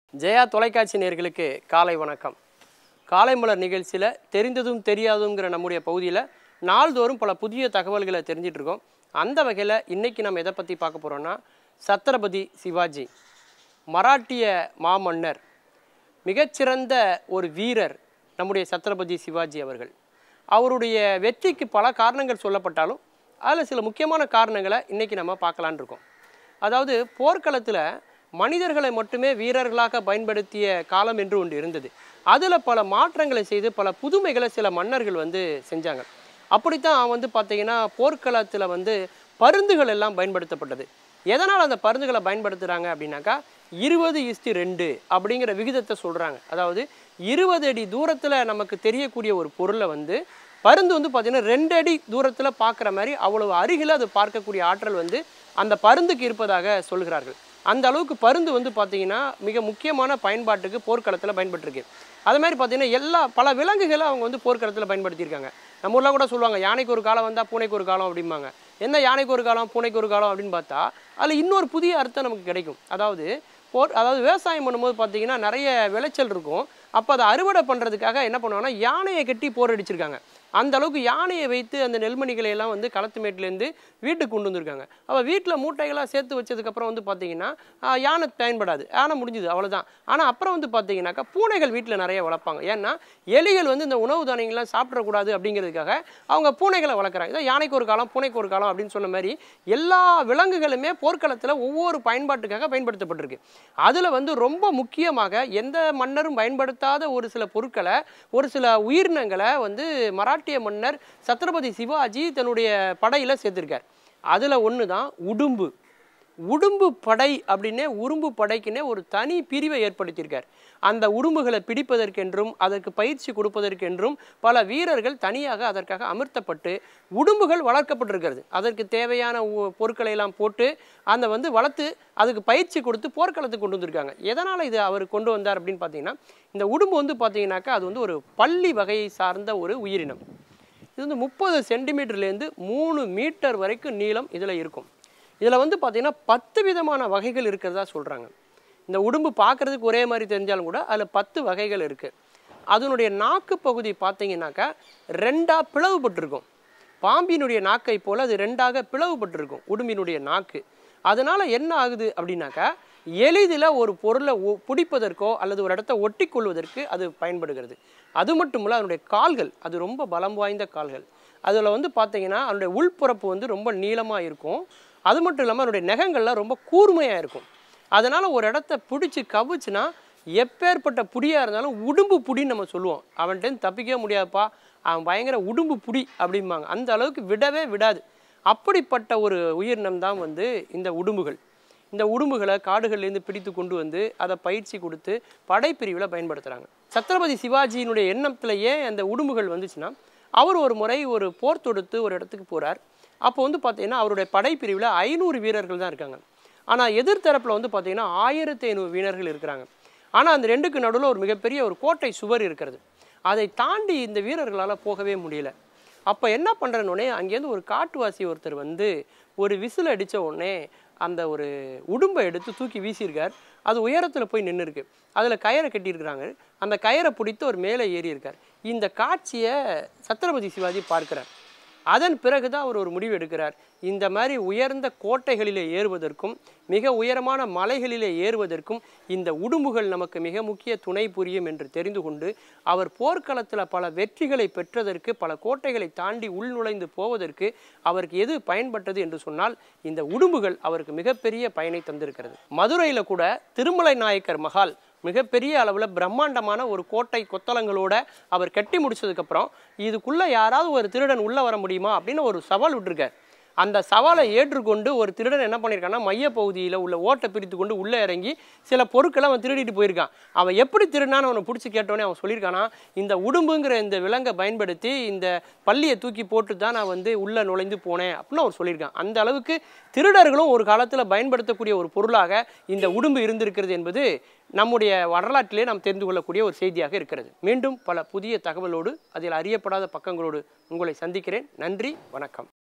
ஜெயா தொலைக்காட்சி நேயர்களுக்கு காலை வணக்கம் காலை மலர் நிகழ்ச்சியில் தெரிந்ததும் தெரியாதுங்கிற நம்முடைய பகுதியில் நாள்தோறும் பல புதிய தகவல்களை தெரிஞ்சிட்டு இருக்கோம் அந்த வகையில் இன்னைக்கு நம்ம எதை பற்றி பார்க்க போகிறோம்னா சத்ரபதி சிவாஜி மராட்டிய மாமன்னர் மிகச்சிறந்த ஒரு வீரர் நம்முடைய சத்ரபதி சிவாஜி அவர்கள் அவருடைய வெற்றிக்கு பல காரணங்கள் சொல்லப்பட்டாலும் அதில் சில முக்கியமான காரணங்களை இன்னைக்கு நம்ம பார்க்கலான்னு இருக்கோம் அதாவது போர்க்களத்தில் மனிதர்களை மட்டுமே வீரர்களாக பயன்படுத்திய காலம் என்று ஒன்று இருந்தது அதில் பல மாற்றங்களை செய்து பல புதுமைகளை சில மன்னர்கள் வந்து செஞ்சாங்க அப்படித்தான் வந்து பார்த்தீங்கன்னா போர்க்களத்தில் வந்து பருந்துகள் எல்லாம் பயன்படுத்தப்பட்டது எதனால் அந்த பருந்துகளை பயன்படுத்துகிறாங்க அப்படின்னாக்கா இருபது இஸ்டி ரெண்டு அப்படிங்கிற விகிதத்தை சொல்கிறாங்க அதாவது இருபது அடி தூரத்தில் நமக்கு தெரியக்கூடிய ஒரு பொருளை வந்து பருந்து வந்து பார்த்தீங்கன்னா ரெண்டு அடி தூரத்தில் பார்க்குற மாதிரி அவ்வளவு அருகில் அது பார்க்கக்கூடிய ஆற்றல் வந்து அந்த பருந்துக்கு இருப்பதாக சொல்கிறார்கள் அந்த அளவுக்கு பருந்து வந்து பார்த்தீங்கன்னா மிக முக்கியமான பயன்பாட்டுக்கு போர்க்களத்தில் பயன்பட்டிருக்கு அது மாதிரி பார்த்தீங்கன்னா எல்லா பல விலங்குகளை அவங்க வந்து போர்க்களத்தில் பயன்படுத்தியிருக்காங்க நம்ம ஊர்ல கூட சொல்லுவாங்க யானைக்கு ஒரு காலம் வந்தால் பூனைக்கு ஒரு காலம் அப்படிம்பாங்க என்ன யானைக்கு ஒரு காலம் பூனைக்கு ஒரு காலம் அப்படின்னு பார்த்தா அதில் இன்னொரு புதிய அர்த்தம் நமக்கு கிடைக்கும் அதாவது போர் அதாவது விவசாயம் பண்ணும்போது பார்த்தீங்கன்னா நிறைய விளைச்சல் இருக்கும் அப்போ அதை அறுவடை பண்ணுறதுக்காக என்ன பண்ணுவாங்கன்னா யானையை கட்டி போர் அடிச்சிருக்காங்க அந்த அளவுக்கு யானையை வைத்து அந்த நெல்மணிகளை எல்லாம் வந்து களத்து மேட்லேருந்து வீட்டுக்கு கொண்டு வந்திருக்காங்க அப்போ வீட்டில் மூட்டைகளாக சேர்த்து வச்சதுக்கப்புறம் வந்து பார்த்தீங்கன்னா ஆஹ், யானை பயன்படாது யானை முடிஞ்சுது அவ்வளோதான் ஆனால் அப்புறம் வந்து பார்த்தீங்கன்னாக்கா பூனைகள் வீட்டில் நிறைய வளர்ப்பாங்க ஏன்னா எலிகள் வந்து இந்த உணவு தானியங்கள்லாம் சாப்பிடக்கூடாது அப்படிங்கிறதுக்காக அவங்க பூனைகளை வளர்க்குறாங்க இதான் யானைக்கு ஒரு காலம் பூனைக்கு ஒரு காலம் அப்படின்னு சொன்ன மாதிரி எல்லா விலங்குகளுமே போர்க்களத்தில் ஒவ்வொரு பயன்பாட்டுக்காக பயன்படுத்தப்பட்டிருக்கு அதில் வந்து ரொம்ப முக்கியமாக எந்த மன்னரும் பயன்படுத்தாத ஒரு சில பொருட்களை ஒரு சில உயிரினங்களை வந்து மராட்டிய மன்னர் சத்ரபதி சிவாஜி தன்னுடைய படையில் சேர்த்திருக்கார் அதில் ஒன்று தான் உடும்பு உடும்பு படை அப்படின்னே உரும்பு படைக்குன்னே ஒரு தனி பிரிவை ஏற்படுத்தியிருக்கார் அந்த உடும்புகளை பிடிப்பதற்கென்றும் அதற்கு பயிற்சி கொடுப்பதற்கென்றும் பல வீரர்கள் தனியாக அதற்காக அமர்த்தப்பட்டு உடும்புகள் வளர்க்கப்பட்டிருக்கிறது அதற்கு தேவையான உ- பொருட்களை எல்லாம் போட்டு அந்த வந்து வளர்த்து அதுக்கு பயிற்சி கொடுத்து போர்க்களத்துக்கு கொண்டு வந்திருக்காங்க எதனால் இது அவர் கொண்டு வந்தார் அப்படின்னு பார்த்தீங்கன்னா இந்த உடும்பு வந்து பார்த்தீங்கன்னாக்கா அது வந்து ஒரு பள்ளி வகையை சார்ந்த ஒரு உயிரினம் இது வந்து முப்பது சென்டிமீட்டர்லேருந்து மூணு மீட்டர் வரைக்கும் நீளம் இதில் இருக்கும் இதில் வந்து பார்த்தீங்கன்னா பத்து விதமான வகைகள் இருக்கிறதா சொல்கிறாங்க இந்த உடும்பு பார்க்குறதுக்கு ஒரே மாதிரி தெரிஞ்சாலும் கூட அதில் பத்து வகைகள் இருக்குது அதனுடைய நாக்கு பகுதி பார்த்தீங்கன்னாக்கா ரெண்டாக பிளவுபட்டிருக்கும் பாம்பினுடைய நாக்கை போல் அது ரெண்டாக பிளவுபட்டிருக்கும் உடும்பினுடைய நாக்கு அதனால் என்ன ஆகுது அப்படின்னாக்கா எளிதில் ஒரு பொருளை ஒ- பிடிப்பதற்கோ அல்லது ஒரு இடத்த ஒட்டி கொள்வதற்கு அது பயன்படுகிறது அது மட்டும் இல்லை அதனுடைய கால்கள் அது ரொம்ப பலம் வாய்ந்த கால்கள் அதில் வந்து பார்த்தீங்கன்னா அதனுடைய உள்புறப்பு வந்து ரொம்ப நீளமாக இருக்கும் அது மட்டும் இல்லாமல் அதனுடைய நகங்கள்லாம் ரொம்ப கூர்மையாக இருக்கும் அதனால் ஒரு இடத்த பிடிச்சி கவிச்சுனா எப்பேற்பட்ட புடியாக இருந்தாலும் உடும்பு புடின்னு நம்ம சொல்லுவோம் அவன்கிட்ட தப்பிக்கவே முடியாதுப்பா அவன் பயங்கர உடும்பு புடி அப்படிம்பாங்க அந்த அளவுக்கு விடவே விடாது அப்படிப்பட்ட ஒரு உயிரினம் தான் வந்து இந்த உடும்புகள் இந்த உடும்புகளை காடுகள்லேருந்து பிடித்து கொண்டு வந்து அதை பயிற்சி கொடுத்து படைப்பிரிவில் பயன்படுத்துகிறாங்க சத்ரபதி சிவாஜியினுடைய எண்ணத்தில் ஏன் அந்த உடும்புகள் வந்துச்சுன்னா அவர் ஒரு முறை ஒரு போர் தொடுத்து ஒரு இடத்துக்கு போகிறார் அப்போ வந்து பார்த்தீங்கன்னா அவருடைய படைப்பிரிவில் ஐநூறு வீரர்கள் தான் இருக்காங்க ஆனால் எதிர்த்தரப்பில் வந்து பார்த்தீங்கன்னா ஆயிரத்தி ஐநூறு வீரர்கள் இருக்கிறாங்க ஆனால் அந்த ரெண்டுக்கு நடுவில் ஒரு மிகப்பெரிய ஒரு கோட்டை சுவர் இருக்கிறது அதை தாண்டி இந்த வீரர்களால் போகவே முடியல அப்போ என்ன பண்ணுறனோடனே அங்கேருந்து ஒரு காட்டுவாசி ஒருத்தர் வந்து ஒரு விசில் அடித்த உடனே அந்த ஒரு உடும்பை எடுத்து தூக்கி வீசியிருக்கார் அது உயரத்தில் போய் நின்று இருக்கு அதில் கயரை கட்டியிருக்கிறாங்க அந்த கயரை பிடித்து ஒரு மேலே ஏறி இருக்கார் இந்த காட்சியை சத்ரபதி சிவாஜி பார்க்கிறார் அதன் பிறகு தான் அவர் ஒரு முடிவு எடுக்கிறார் இந்த மாதிரி உயர்ந்த கோட்டைகளிலே ஏறுவதற்கும் மிக உயரமான மலைகளிலே ஏறுவதற்கும் இந்த உடும்புகள் நமக்கு மிக முக்கிய துணை புரியும் என்று தெரிந்து கொண்டு அவர் போர்க்களத்தில் பல வெற்றிகளை பெற்றதற்கு பல கோட்டைகளை தாண்டி உள்நுழைந்து போவதற்கு அவருக்கு எது பயன்பட்டது என்று சொன்னால் இந்த உடும்புகள் அவருக்கு மிகப்பெரிய பயனை தந்திருக்கிறது மதுரையில் கூட திருமலை நாயக்கர் மகால் மிகப்பெரிய அளவில் பிரம்மாண்டமான ஒரு கோட்டை கொத்தளங்களோட அவர் கட்டி முடிச்சதுக்கப்புறம் இதுக்குள்ளே யாராவது ஒரு திருடன் உள்ளே வர முடியுமா அப்படின்னு ஒரு சவால் விட்டுருக்கார் அந்த சவாலை ஏற்றுக்கொண்டு ஒரு திருடன் என்ன பண்ணியிருக்கான்னா மையப்பகுதியில் உள்ள ஓட்டை பிரித்து கொண்டு உள்ளே இறங்கி சில பொருட்களை அவன் திருடிட்டு போயிருக்கான் அவன் எப்படி திருடினான்னு அவனை பிடிச்சி கேட்டோன்னே அவன் சொல்லியிருக்கானா இந்த உடும்புங்கிற இந்த விலங்கை பயன்படுத்தி இந்த பள்ளியை தூக்கி போட்டு தான் நான் வந்து உள்ளே நுழைந்து போனேன் அப்படின்னு அவர் சொல்லியிருக்கான் அந்த அளவுக்கு திருடர்களும் ஒரு காலத்தில் பயன்படுத்தக்கூடிய ஒரு பொருளாக இந்த உடும்பு இருந்திருக்கிறது என்பது நம்முடைய வரலாற்றிலே நாம் தெரிந்து கொள்ளக்கூடிய ஒரு செய்தியாக இருக்கிறது மீண்டும் பல புதிய தகவலோடு அதில் அறியப்படாத பக்கங்களோடு உங்களை சந்திக்கிறேன் நன்றி வணக்கம்